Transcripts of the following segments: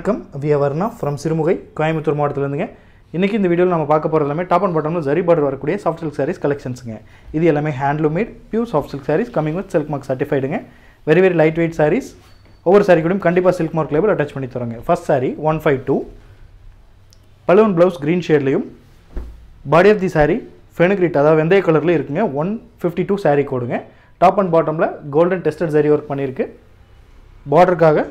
வணக்கம் V Varna from Sirumugai Coimbatore மாவட்டத்துலேருந்துங்க இன்றைக்கி இந்த வீடியோவில் நம்ம பார்க்க போகிறது எல்லாமே டாப் அண்ட் பாட்டமில் ஜரி பார்டர் வரக்கூடிய சாஃப்ட் சில்க் சாரீஸ் கலெக்ஷன்ஸுங்க இது எல்லாமே handloom made pure soft silk saris coming with silk mark சர்டிஃபைடுங்க very very light weight saris ஒவ்வொரு சாரீ கூடயும் கண்டிப்பாக சில்க் மார்க் லேபிள் அட்டாச் பண்ணி தரோங்க first sari one five two balloon blouse green ஷேட்லேயும் body of the sari fenugreek அதாவது வெந்தய கலர்லேயும் இருக்குங்க ஒன் ஃபிஃப்டி டூ சாரீ கோடுங்க டாப் அண்ட் பாட்டமில் கோல்டன் டெஸ்டட் சரி ஒர்க் பண்ணியிருக்கு பார்டருக்காக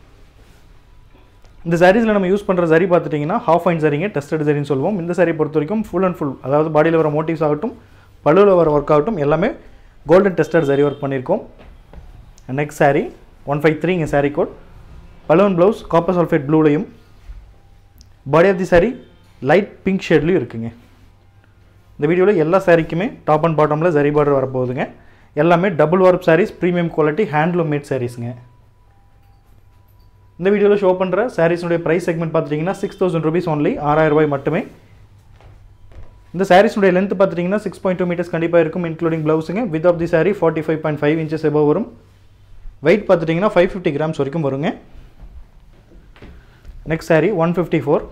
இந்த சாரீஸில் நம்ம யூஸ் பண்ணுற சரி பார்த்துட்டிங்கன்னா ஹாஃப் ஃபைன் சரிங்க டெஸ்டட் சரின்னு சொல்லுவோம் இந்த சாரீ பொறுத்த வரைக்கும் ஃபுல் அண்ட் ஃபுல் அதாவது பாடியில் வர மோட்டிவ்ஸ் ஆகட்டும் பல்லுவில் வர ஒர்க் ஆகட்டும் எல்லாமே கோல்டன் டெஸ்டட் சரி ஒர்க் பண்ணியிருக்கோம் நெக்ஸ்ட் சாரீ ஒன் ஃபைவ் த்ரீங்க sari code balloon blouse copper sulphate ப்ளூலையும் body of the sari light pink ஷேட்லேயும் இருக்குங்க இந்த வீடியோவில் எல்லா சாரீக்குமே டாப் அண்ட் பாட்டமில் ஜரி பார்டர் வரப்போகுதுங்க எல்லாமே double warp saris premium quality handloom made சாரீஸுங்க இந்த வீடியோவில் ஷோ பண்ணுற சாரீஸுடைய ப்ரைஸ் செக்மெண்ட் பார்த்துட்டிங்கன்னா சிக்ஸ் தௌசண்ட் ருபீஸ் ஒன்லி ஆறாயிரம் ரூபாய் மட்டுமே இந்த சாரீஸுடைய லென்த் பார்த்துட்டிங்கன்னா சிக்ஸ் பாயிண்ட் டூ மீட்டர்ஸ் கண்டிப்பாக இருக்கும் இன்க்ளூடிங் ப்ளவுஸுங்க width of the sari forty five point five inches எபோ வரும் வெயிட் பார்த்துட்டிங்கன்னா ஃபைவ் ஃபிஃப்டி கிராம்ஸ் வரைக்கும் வருங்க next sari one fifty four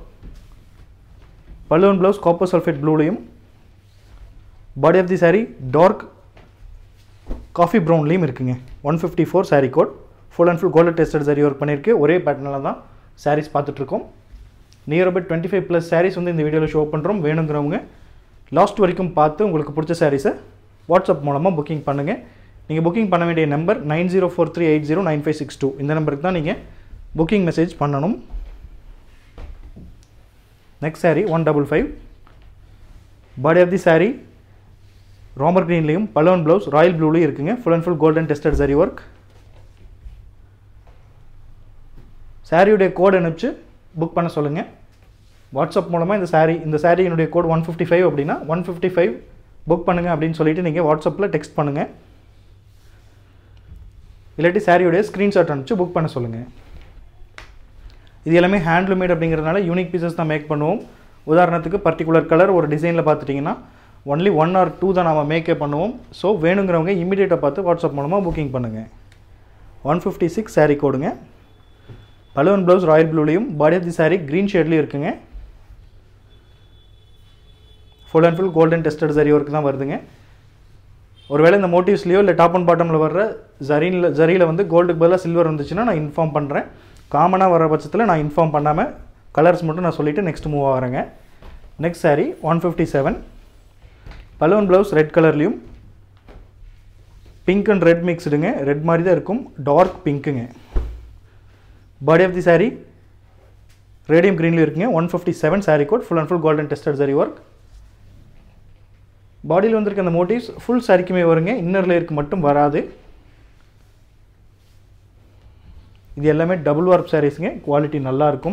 balloon blouse copper sulphate ப்ளூலையும் body of the sari dark coffee ப்ரௌன்லேயும் இருக்குங்க one fifty four sari code full and full gold tested zari work பண்ணியிருக்கு ஒரே பேட்டர்னில் தான் சாரீஸ் பார்த்துட்ருக்கோம் near about twenty five plus saris வந்து இந்த வீடியோவில் ஷோ பண்ணுறோம் வேணுங்கிறவங்க லாஸ்ட் வரைக்கும் பார்த்து உங்களுக்கு பிடிச்ச சாரீஸை வாட்ஸ்அப் மூலமாக புக்கிங் பண்ணுங்கள் நீங்கள் புக்கிங் பண்ண வேண்டிய number nine zero four three eight zero nine five six two இந்த நம்பருக்கு தான் நீங்கள் புக்கிங் மெசேஜ் பண்ணணும் next sari one double five body of the sari Ramar க்ரீன்லேயும் பலோன் ப்ளவுஸ் ராயல் ப்ளூலையும் இருக்குங்க full and full golden tested zari work சாரியுடைய கோட் அனுப்பிச்சு புக் பண்ண சொல்லுங்கள் வாட்ஸ்அப் மூலமாக இந்த சாரீ இந்த சாரியினுடைய கோட் ஒன் ஃபிஃப்டி ஃபைவ் அப்படின்னா ஒன் ஃபிஃப்டி ஃபைவ் புக் பண்ணுங்கள் அப்படின்னு சொல்லிட்டு நீங்கள் வாட்ஸ்அப்பில் டெக்ஸ்ட் பண்ணுங்கள் இல்லாட்டி சாரியுடைய ஸ்க்ரீன்ஷாட் அனுப்பிச்சு புக் பண்ண சொல்லுங்கள் இது எல்லாமே ஹேண்ட்லூமேட் அப்படிங்கிறதுனால யூனிக் பீசஸ் தான் மேக் பண்ணுவோம் உதாரணத்துக்கு பர்டிகுலர் கலர் ஒரு டிசைனில் பார்த்துட்டிங்கன்னா ஒன்லி ஒன் ஆர் டூ தான் நம்ம மேக்கே பண்ணுவோம் ஸோ வேணுங்கிறவங்க இமீடியட்டாக பார்த்து வாட்ஸ்அப் மூலமாக புக்கிங் பண்ணுங்கள் ஒன் ஃபிஃப்டி சிக்ஸ் சாரீ கோடுங்க பலூன் ப்ளவுஸ் ராயல் ப்ளூலையும் body of the sari green ஷேட்லேயும் இருக்குங்க full and full golden tested zari work தான் வருதுங்க ஒருவேளை இந்த மோட்டிவ்ஸ்லேயோ இல்லை டாப் அண்ட் பாட்டமில் வர்ற ஜரீனில் ஜரியில் வந்து கோல்டுக்கு பதிலாக சில்வர் இருந்துச்சுன்னா நான் இன்ஃபார்ம் பண்ணுறேன் காமனாக வர பட்சத்தில் நான் இன்ஃபார்ம் பண்ணாமல் கலர்ஸ் மட்டும் நான் சொல்லிவிட்டு நெக்ஸ்ட் மூவ் ஆகிறேங்க next sari one fifty seven balloon blouse red கலர்லேயும் பிங்க் அண்ட் ரெட் மிக்ஸ்டுங்க ரெட் மாதிரி தான் இருக்கும் டார்க் பிங்க்குங்க body of the sari radium க்ரீன்லேயும் இருக்குங்க one fifty seven sari code full and full golden tested zari work பாடியில் வந்திருக்க அந்த மோட்டிவ்ஸ் ஃபுல் சாரிக்குமே வருங்க இன்னர் லேயருக்கு மட்டும் வராது இது எல்லாமே டபுள் வார்ப் சாரீஸுங்க குவாலிட்டி நல்லாயிருக்கும்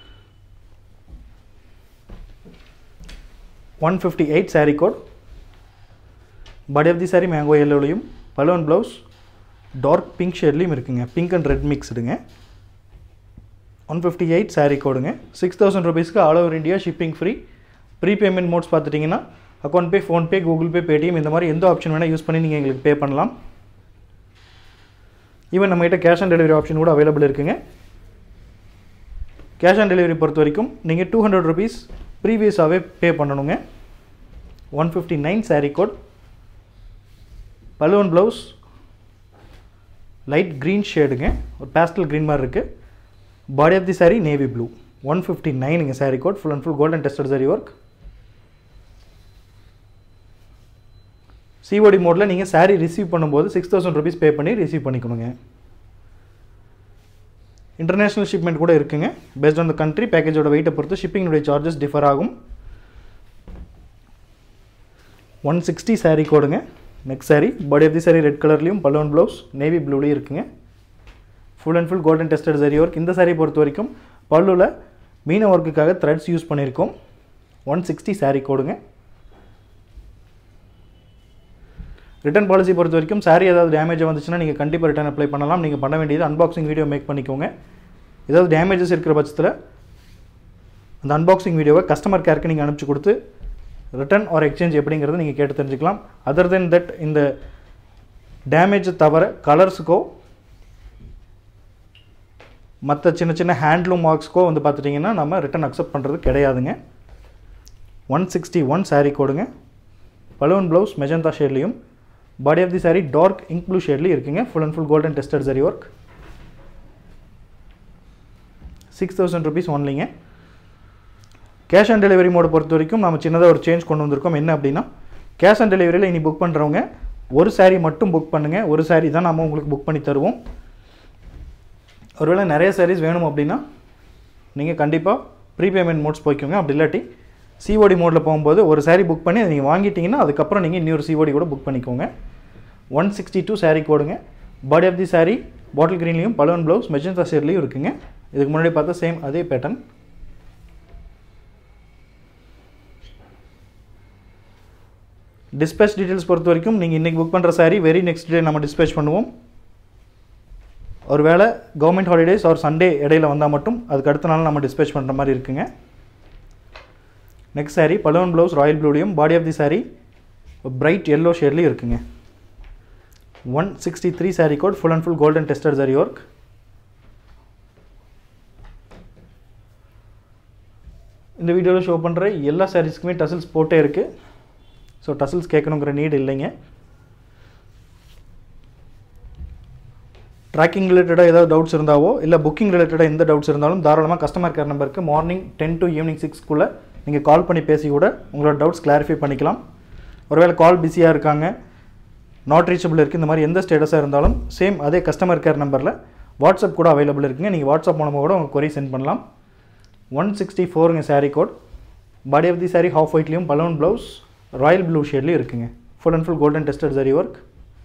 one fifty eight sari code body of the sari mango எல்லோலையும் பலூன் ப்ளவுஸ் டார்க் பிங்க் ஷேட்லேயும் இருக்குங்க பிங்க் அண்ட் ரெட் மிக்ஸ்டுங்க ஒன் ஃபிஃப்டி எயிட் சாரீ கோடுங்க சிக்ஸ் தௌசண்ட் ருபீஸ்க்கு all over India shipping free prepayment modes பார்த்துட்டிங்கன்னா account pay PhonePe Google Pay Paytm இந்த மாதிரி எந்த ஆப்ஷன் வேணால் யூஸ் பண்ணி நீங்கள் எங்களுக்கு பே பண்ணலாம் ஈவன் நம்மகிட்ட கேஷ் ஆன் டெலிவரி ஆப்ஷன் கூட அவைலபிள் இருக்குங்க கேஷ் ஆன் டெலிவரி பொறுத்த வரைக்கும் நீங்கள் டூ ஹண்ட்ரட் ருபீஸ் ப்ரீவியஸாகவே பே பண்ணணுங்க one fifty nine sari code balloon blouse light green ஷேடுங்க ஒரு பேஸ்டல் க்ரீன் மாதிரி இருக்குது body of the sari navy blue one fifty நைனுங்க sari code full and full golden tested zari work COD மோடில் நீங்கள் சாரீ ரிசீவ் பண்ணும்போது சிக்ஸ் தௌசண்ட் ருபீஸ் பே பண்ணி ரிசீவ் பண்ணிக்கணுங்க இன்டர்நேஷ்னல் ஷிப்மெண்ட் கூட இருக்குங்க பேஸ்ட் ஆன் த கண்ட்ரி பேக்கேஜோட வெயிட்டை பொறுத்து ஷிப்பிங்கினுடைய சார்ஜஸ் டிஃபர் ஆகும் ஒன் சிக்ஸ்டி சாரீ கோடுங்க next sari body of the sari red கலர்லேயும் பலூன் ப்ளவுஸ் நேவி ப்ளூலேயும் இருக்குங்க full and full golden tested zari work இந்த சாரீ பொறுத்த வரைக்கும் பல்லுவில் மீன ஒர்க்குக்காக த்ரெட்ஸ் யூஸ் பண்ணியிருக்கோம் ஒன் சிக்ஸ்டி சாரீ கோடுங்க ரிட்டன் பாலிசி பொறுத்த வரைக்கும் சாரீ ஏதாவது டேமேஜ் வந்துச்சுன்னா நீங்கள் கண்டிப்பாக ரிட்டன் அப்ளை பண்ணலாம் நீங்கள் பண்ண வேண்டியது அன்பாக்சிங் வீடியோ மேக் பண்ணிக்கோங்க ஏதாவது டேமேஜஸ் இருக்கிற பட்சத்தில் அந்த அன்பாக்சிங் வீடியோவை கஸ்டமர் கேருக்கு நீங்கள் அனுப்பிச்சு கொடுத்து ரிட்டன் ஆர் எக்ஸ்சேஞ்ச் எப்படிங்கிறத நீங்கள் கேட்டு தெரிஞ்சுக்கலாம் அதர் தென் தட் இந்த டேமேஜை தவிர கலர்ஸுக்கோ மற்ற சின்ன சின்ன ஹேண்ட்லூம் மார்க்ஸ்க்கோ வந்து பார்த்துட்டிங்கன்னா நம்ம ரிட்டன் அக்செப்ட் பண்ணுறது கிடையாதுங்க ஒன் சிக்ஸ்டி ஒன் saree கோடுங்க பலூன் ப்ளவுஸ் மெஜந்தா ஷேட்லேயும் body of the saree dark ink blue ஷேட்லேயும் இருக்குங்க full and full golden tested zari work six thousand rupees ஒன்லிங்க கேஷ் ஆன் டெலிவரி மோட பொறுத்த வரைக்கும் நம்ம சின்னதாக ஒரு சேஞ்ச் கொண்டு வந்திருக்கோம் என்ன அப்படின்னா கேஷ் ஆன் டெலிவரியில் இனி புக் பண்ணுறவங்க ஒரு saree மட்டும் புக் பண்ணுங்கள் ஒரு saree தான் நம்ம உங்களுக்கு புக் பண்ணி தருவோம் ஒருவேளை நிறைய sarees வேணும் அப்படின்னா நீங்கள் கண்டிப்பாக ப்ரீபேமெண்ட் மோட்ஸ் போய்க்கோங்க அப்படி இல்லாட்டி சிஓடி மோடில் போகும்போது ஒரு saree புக் பண்ணி அதை நீங்கள் வாங்கிட்டீங்கன்னா அதுக்கப்புறம் நீங்கள் இன்னொரு சிஓடி கூட புக் பண்ணிக்கோங்க ஒன் சிக்ஸ்டி டூ saree கோடுங்க body of the saree bottle க்ரீன்லேயும் பலூன் ப்ளவுஸ் மெஜந்தா ஷேர்லேயும் இருக்குங்க இதுக்கு முன்னாடி பார்த்தா சேம் அதே பேட்டர்ன் டிஸ்பேச் டீட்டெயில்ஸ் பொறுத்த வரைக்கும் நீங்கள் இன்றைக்கி புக் பண்ணுற saree வெரி நெக்ஸ்ட் டே நம்ம டிஸ்பேச் பண்ணுவோம் ஒருவேளை கவர்மெண்ட் ஹாலிடேஸ் ஒரு சண்டே இடையில வந்தால் மட்டும் அதுக்கு அடுத்த நாள் நம்ம டிஸ்பேச் பண்ணுற மாதிரி இருக்குங்க next saree balloon blouse royal ப்ளூலையும் body of the saree bright yellow ஷேட்லேயும் இருக்குங்க one sixty three saree code full and full golden tested saree work இந்த வீடியோவில் ஷோ பண்ணுற எல்லா சாரீஸ்க்குமே டசில்ஸ் போட்டே இருக்குது ஸோ டசில்ஸ் கேட்கணுங்கிற நீட் இல்லைங்க ட்ராக்கிங் ரிலேட்டடாக ஏதாவது டவுட்ஸ் இருந்தாவோ இல்லை புக்கிங் ரிலேட்டடாக எந்த டவுட்ஸ் இருந்தாலும் தாராளமாக கஸ்டமர் கேர் நம்பருக்கு மார்னிங் டென் டு ஈவினிங் சிக்ஸ்க்குள்ளே நீங்கள் கால் பண்ணி பேசி கூட உங்களோட டவுட்ஸ் கிளாரிஃபை பண்ணிக்கலாம் ஒருவேளை கால் பிஸியாக இருக்காங்க நாட் ரீச்சபிள் இருக்குது இந்த மாதிரி எந்த ஸ்டேட்டஸாக இருந்தாலும் சேம் அதே கஸ்டமர் கேர் நம்பரில் வாட்ஸ்அப் கூட அவைலபிள் இருக்குங்க நீங்கள் வாட்ஸ்அப் மூலமாக கூட உங்கள் கொரி சென்ட் பண்ணலாம் ஒன் சிக்ஸ்டி ஃபோருங்க saree code body of the saree half ஒயிட்லேயும் பலூன் ப்ளவுஸ் ராயல் ப்ளூ ஷேட்லேயும் இருக்குங்க full and full golden tested zari work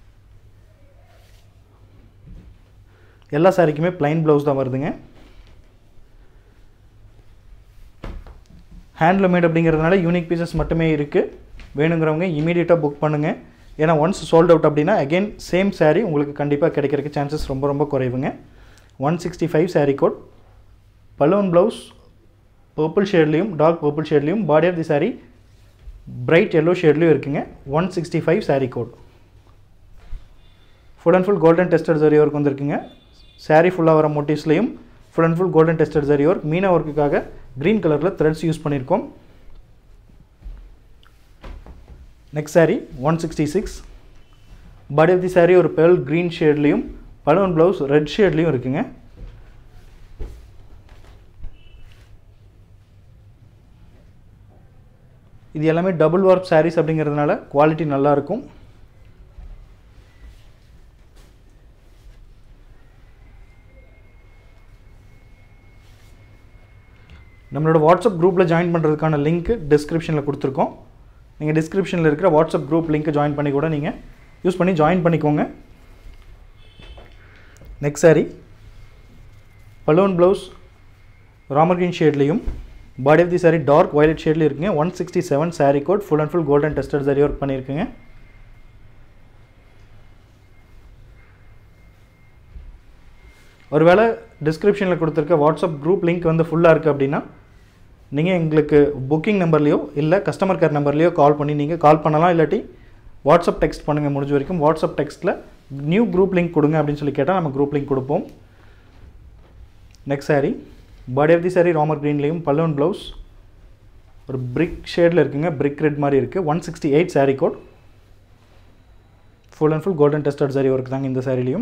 எல்லா சாரிக்குமே plain ப்ளவுஸ் தான் வருதுங்க ஹேண்டில் மேட் அப்படிங்கிறதுனால யூனிக் பீசஸ் மட்டுமே இருக்குது வேணுங்கிறவங்க இமீடியட்டாக புக் பண்ணுங்கள் ஏன்னா ஒன்ஸ் சோல்ட் அவுட் அப்படின்னா அகெயின் சேம் saree உங்களுக்கு கண்டிப்பாக கிடைக்கிறதுக்கு சான்சஸ் ரொம்ப ரொம்ப குறைவுங்க one sixty five saree code balloon blouse purple ஷேட்லேயும் டார்க் பர்பிள் ஷேட்லேயும் body of the saree bright yellow ஷேட்லேயும் இருக்குங்க one sixty five saree code full and full golden tested zari work வந்திருக்குங்க saree ஃபுல்லாக வர மோட்டிவ்ஸ்லையும் full and full golden tested zari work meena ஒர்க்குக்காக green கலரில் த்ரெட்ஸ் யூஸ் பண்ணியிருக்கோம் next saree one sixty six body of the saree ஒரு பெல் க்ரீன் ஷேட்லேயும் balloon blouse red ஷேட்லேயும் இருக்குங்க இது எல்லாமே டபுள் வார்ப் sarees அப்படிங்கிறதுனால குவாலிட்டி நல்லாயிருக்கும் நம்மளோட வாட்ஸ்அப் குரூப்பில் ஜாயின் பண்ணுறதுக்கான லிங்க் டிஸ்கிரிப்ஷனில் கொடுத்துருக்கோம் நீங்கள் டிஸ்கிரிப்ஷனில் இருக்கிற வாட்ஸ்அப் குரூப் லிங்க்கை ஜாயின் பண்ணி கூட நீங்கள் யூஸ் பண்ணி ஜாயின் பண்ணிக்கோங்க next saree balloon blouse Ramar green ஷேட்லேயும் body of the saree dark violet ஷேட்லேயும் இருக்குங்க one sixty seven saree code full and full golden tested saree work பண்ணியிருக்குங்க ஒருவேளை டிஸ்கிரிப்ஷனில் கொடுத்துருக்க வாட்ஸ்அப் குரூப் லிங்க் வந்து ஃபுல்லாக இருக்குது அப்படின்னா நீங்கள் எங்களுக்கு புக்கிங் நம்பர்லேயோ இல்லை கஸ்டமர் கேர் நம்பர்லேயோ கால் பண்ணி நீங்கள் கால் பண்ணலாம் இல்லாட்டி வாட்ஸ்அப் டெக்ஸ்ட் பண்ணுங்கள் முடிஞ்ச வரைக்கும் வாட்ஸ்அப் டெக்ஸ்ட்டில் நியூ குரூப் லிங்க் கொடுங்க அப்படின்னு சொல்லி கேட்டால் நம்ம குரூப் லிங்க் கொடுப்போம் next saree body of the saree Ramar க்ரீன்லேயும் பல்லூன் ப்ளவுஸ் ஒரு பிரிக் ஷேடில் இருக்குங்க பிரிக் ரெட் மாதிரி இருக்குது one sixty eight saree code full and full golden tested saree work தாங்க இந்த சாரிலையும்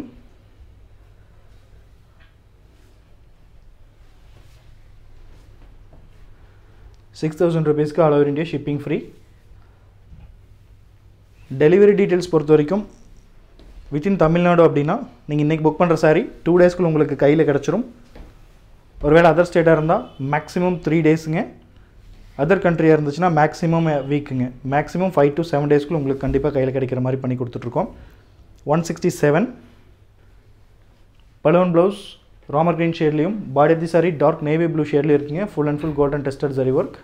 சிக்ஸ் தௌசண்ட் ருபீஸ்க்கு all over India shipping free delivery details பொறுத்த வரைக்கும் வித்தின் தமிழ்நாடு அப்படின்னா நீங்கள் இன்றைக்கி புக் பண்ணுற சாரி டூ டேஸ்க்குள்ள உங்களுக்கு கையில் கிடச்சிரும் ஒருவேளை அதர் ஸ்டேட்டாக இருந்தால் மேக்ஸிமம் த்ரீ டேஸுங்க அதர் கண்ட்ரியாக இருந்துச்சுன்னா மேக்ஸிமம் வீக்குங்க மேக்ஸிமம் ஃபைவ் டு செவன் டேஸ்க்குள்ள உங்களுக்கு கண்டிப்பாக கையில் கிடைக்கிற மாதிரி பண்ணி கொடுத்துட்ருக்கோம் one sixty seven balloon blouse Ramar green ஷேட்லேயும் body of the saree dark navy blue ஷேட்லேயும் இருக்குங்க full and full golden tested zari work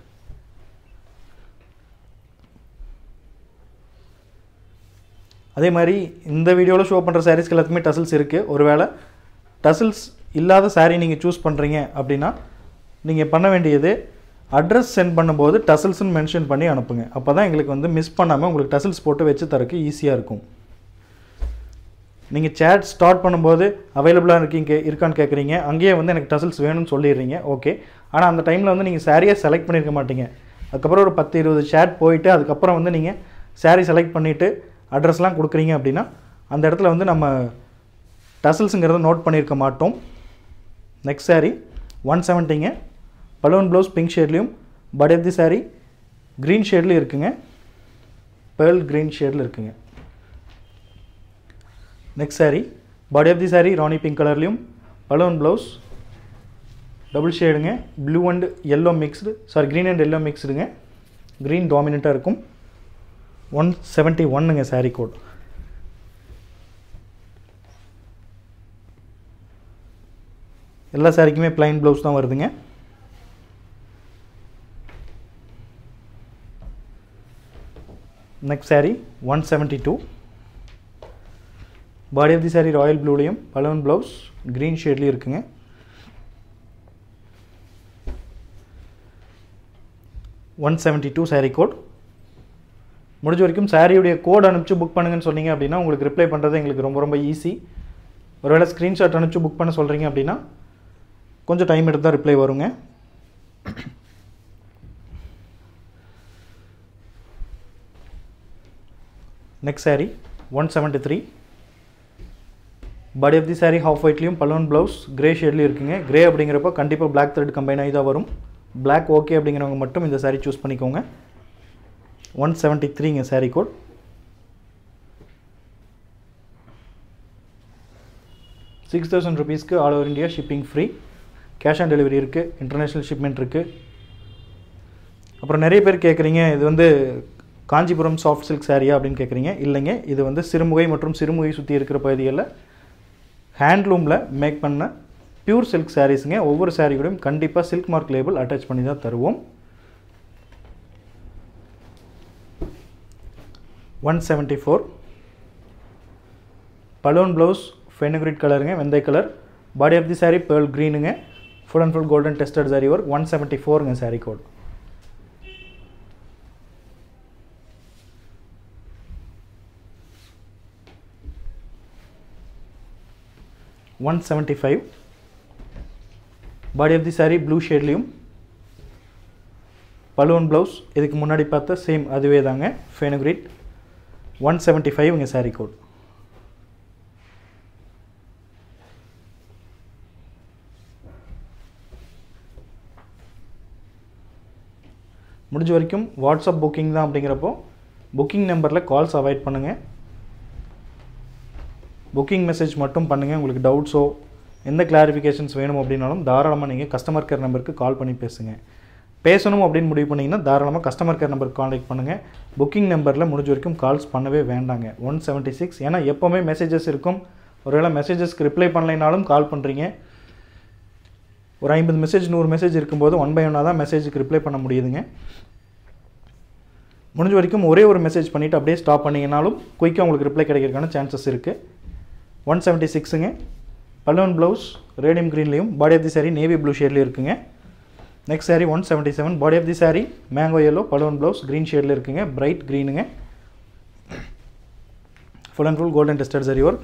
அதே மாதிரி இந்த வீடியோவில் ஷோ பண்ணுற சாரீஸ்க்கு எல்லாத்துக்குமே டசில்ஸ் இருக்குது ஒருவேளை டசில்ஸ் இல்லாத saree நீங்கள் சூஸ் பண்ணுறீங்க அப்படின்னா நீங்கள் பண்ண வேண்டியது அட்ரஸ் சென்ட் பண்ணும்போது டசில்ஸ்னு மென்ஷன் பண்ணி அனுப்புங்க அப்போ தான் எங்களுக்கு வந்து மிஸ் பண்ணாமல் உங்களுக்கு டசில்ஸ் போட்டு வச்சு தரக்கு ஈஸியாக இருக்கும் நீங்கள் சேட் ஸ்டார்ட் பண்ணும்போது அவைலபிளாக இருக்கீங்க இருக்கான்னு கேட்குறீங்க அங்கேயே வந்து எனக்கு டசல்ஸ் வேணும்னு சொல்லிடுறீங்க ஓகே ஆனால் அந்த டைமில் வந்து நீங்கள் சாரியை செலக்ட் பண்ணியிருக்க மாட்டீங்க அதுக்கப்புறம் ஒரு பத்து இருபது சேட் போயிட்டு அதுக்கப்புறம் வந்து நீங்கள் சாரீ செலக்ட் பண்ணிவிட்டு அட்ரஸ்லாம் கொடுக்குறீங்க அப்படின்னா அந்த இடத்துல வந்து நம்ம டசல்ஸுங்கிறத நோட் பண்ணியிருக்க மாட்டோம் நெக்ஸ்ட் சாரீ ஒன் செவன்ட்டிங்க பலூன் ப்ளவுஸ் பிங்க் ஷேட்லேயும் but of the sari green ஷேட்லேயும் இருக்குங்க பேர்ல் க்ரீன் ஷேடில் இருக்குங்க next sari body of the saree Rani pink கலர்லேயும் பலூன் ப்ளவுஸ் டபுள் ஷேடுங்க blue and yellow mixed sorry green and yellow மிக்ஸ்டுங்க க்ரீன் டாமினண்ட்டாக இருக்கும் ஒன் செவன்ட்டி ஒன்னுங்க சாரீ கோட் எல்லா சாரிக்குமே ப்ளைன் ப்ளவுஸ் தான் வருதுங்க next sari one seventy two body of the saree royal ப்ளூலையும் balloon blouse green ஷேட்லேயும் இருக்குங்க one seventy two saree code முடிஞ்ச வரைக்கும் சாரியுடைய கோட் அனுப்பிச்சு புக் பண்ணுங்கன்னு சொன்னீங்க அப்படின்னா உங்களுக்கு ரிப்ளை பண்ணுறது எங்களுக்கு ரொம்ப ரொம்ப ஈஸி ஒருவேளை ஸ்க்ரீன்ஷாட் அனுப்பிச்சு புக் பண்ண சொல்கிறீங்க அப்படின்னா கொஞ்சம் டைம் எடுத்து தான் ரிப்ளை வருங்க next sari one seventy three body of the saree half ஒயிட்லேயும் பலூன் ப்ளவுஸ் கிரே ஷேட்லேயும் இருக்குங்க கிரே அப்படிங்கிறப்போ கண்டிப்பாக பிளாக் த்ரெட் கம்பைன் ஆகி தான் வரும் பிளாக் ஓகே அப்படிங்கிறவங்க மட்டும் இந்த சாரீ சூஸ் பண்ணிக்கோங்க ஒன் செவன்ட்டி த்ரீங்க சாரீ கோட் சிக்ஸ் தௌசண்ட் ருபீஸ்க்கு all over India shipping free cash on delivery இருக்குது இன்டர்நேஷ்னல் ஷிப்மெண்ட் இருக்குது அப்புறம் நிறைய பேர் கேட்குறீங்க இது வந்து காஞ்சிபுரம் சாஃப்ட் சில்க் சாரியா அப்படின்னு கேட்குறீங்க இல்லைங்க இது வந்து சிறுமுகை மற்றும் சிறுமுகை சுற்றி இருக்கிற பகுதிகளில் ஹேண்ட்லூமில் மேக் பண்ண பியூர் சில்க் சாரீஸுங்க ஒவ்வொரு சாரீ கூடயும் கண்டிப்பாக சில்க் மார்க் லேபிள் அட்டாச் பண்ணி தான் தருவோம் one seventy four balloon blouse fenugreek கலருங்க வெந்தய colour body of the saree pearl க்ரீனுங்க full and full golden tested zari work one seventy ஃபோருங்க saree code one seventy five body of the saree blue ஷேட்லேயும் balloon blouse இதுக்கு முன்னாடி பார்த்த சேம் அதுவே தாங்க ஃபெனுக்ரிட் ஒன் செவன்ட்டி ஃபைவ்ங்க சாரீ கோட் முடிஞ்ச வரைக்கும் வாட்ஸ்அப் புக்கிங் தான் அப்படிங்கிறப்போ புக்கிங் நம்பரில் கால்ஸ் அவாய்ட் பண்ணுங்கள் புக்கிங் மெசேஜ் மட்டும் பண்ணுங்கள் உங்களுக்கு டவுட்ஸோ எந்த கிளாரிஃபிகேஷன்ஸ் வேணும் அப்படின்னாலும் தாராளமாக நீங்கள் கஸ்டமர் கேர் நம்பருக்கு கால் பண்ணி பேசுங்க பேசணும் அப்படின்னு முடிவு பண்ணிங்கன்னா தாராளமாக கஸ்டமர் கேர் நம்பருக்கு காண்டாக்ட் பண்ணுங்கள் புக்கிங் நம்பரில் முடிஞ்ச வரைக்கும் கால்ஸ் பண்ணவே வேண்டாங்க ஒன் செவன்ட்டி சிக்ஸ் ஏன்னா எப்போவுமே மெசேஜஸ் இருக்கும் ஒருவேளை மெசேஜஸ்க்கு ரிப்ளை பண்ணலைனாலும் கால் பண்ணுறீங்க ஒரு ஐம்பது மெசேஜ் நூறு மெசேஜ் இருக்கும்போது ஒன் பை ஒன்னாக தான் மெசேஜுக்கு ரிப்ளை பண்ண முடியுதுங்க முடிஞ்ச வரைக்கும் ஒரே ஒரு மெசேஜ் பண்ணிவிட்டு அப்படியே ஸ்டாப் பண்ணிங்கனாலும் குயிக்காக உங்களுக்கு ரிப்ளை கிடைக்கிறதுக்கான சான்சஸ் இருக்குது ஒன் செவன்ட்டி சிக்ஸுங்க பலூன் ப்ளவுஸ் ரேடியம் க்ரீன்லேயும் body of the sari navy blue ஷேட்லேயும் இருக்குங்க next sari one seventy seven body of the sari mango yellow balloon blouse green ஷேடில் இருக்குங்க பிரைட் க்ரீனுங்க full and full golden tested zari work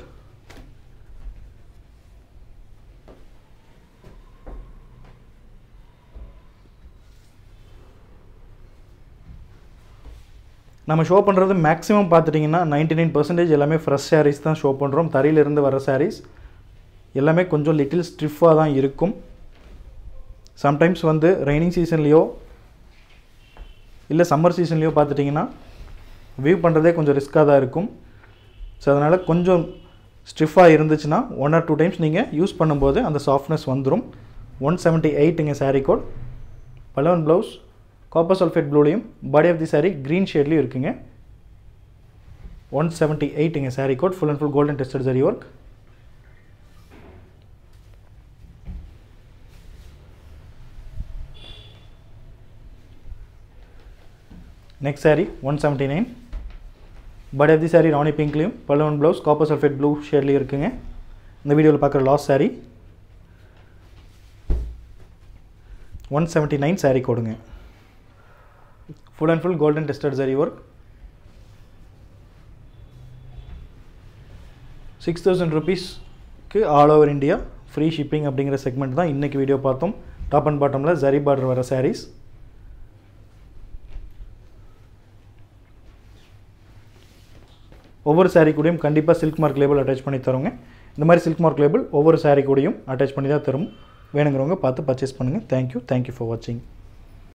நம்ம ஷோ பண்ணுறது மேக்ஸிமம் பார்த்துட்டிங்கன்னா நைன்டி நைன் பர்சன்டேஜ் எல்லாமே ஃப்ரெஷ் சாரீஸ் தான் ஷோ பண்ணுறோம் தரையிலிருந்து வர சாரீஸ் எல்லாமே கொஞ்சம் லிட்டில் ஸ்டிஃபாக தான் இருக்கும் சம்டைம்ஸ் வந்து ரெய்னிங் சீசன்லேயோ இல்லை சம்மர் சீசன்லேயோ பார்த்துட்டிங்கன்னா வியூ பண்ணுறதே கொஞ்சம் ரிஸ்க்காக தான் இருக்கும் ஸோ அதனால் கொஞ்சம் ஸ்டிஃபாக இருந்துச்சுன்னா ஒன் ஆர் டூ டைம்ஸ் நீங்கள் யூஸ் பண்ணும்போது அந்த சாஃப்ட்னஸ் வந்துடும் ஒன் செவன்ட்டி எயிட்டுங்க saree code balloon blouse copper sulphate ப்ளூலையும் body of the sari green ஷேட்லேயும் இருக்குங்க ஒன் செவன்ட்டி எயிட்டுங்க saree code full and full golden tested zari work next sari one seventy nine body of the saree Rani பிங்க்லேயும் balloon blouse copper sulphate blue ஷேட்லேயும் இருக்குங்க இந்த வீடியோவில் பார்க்குற last saree one seventy nine sari கொடுங்க full and full golden tested zari work six thousand ருபீஸ்க்கு all over India free shipping அப்படிங்கிற segment தான் இன்றைக்கி வீடியோ பார்த்தோம் டாப் அண்ட் பாட்டமில் ஜரி பார்டர் வர sarees ஒவ்வொரு saree கூடயும் கண்டிப்பாக சில்க் மார்க் லேபிள் அட்டாச் பண்ணி தரோங்க இந்த மாதிரி சில்க் மார்க் லேபிள் ஒவ்வொரு saree கூடயும் அட்டாச் பண்ணி தான் தரும் வேணுங்கிறவங்க பார்த்து பர்ச்சேஸ் பண்ணுங்கள் தேங்க்யூ தேங்க்யூ ஃபார் வாட்சிங்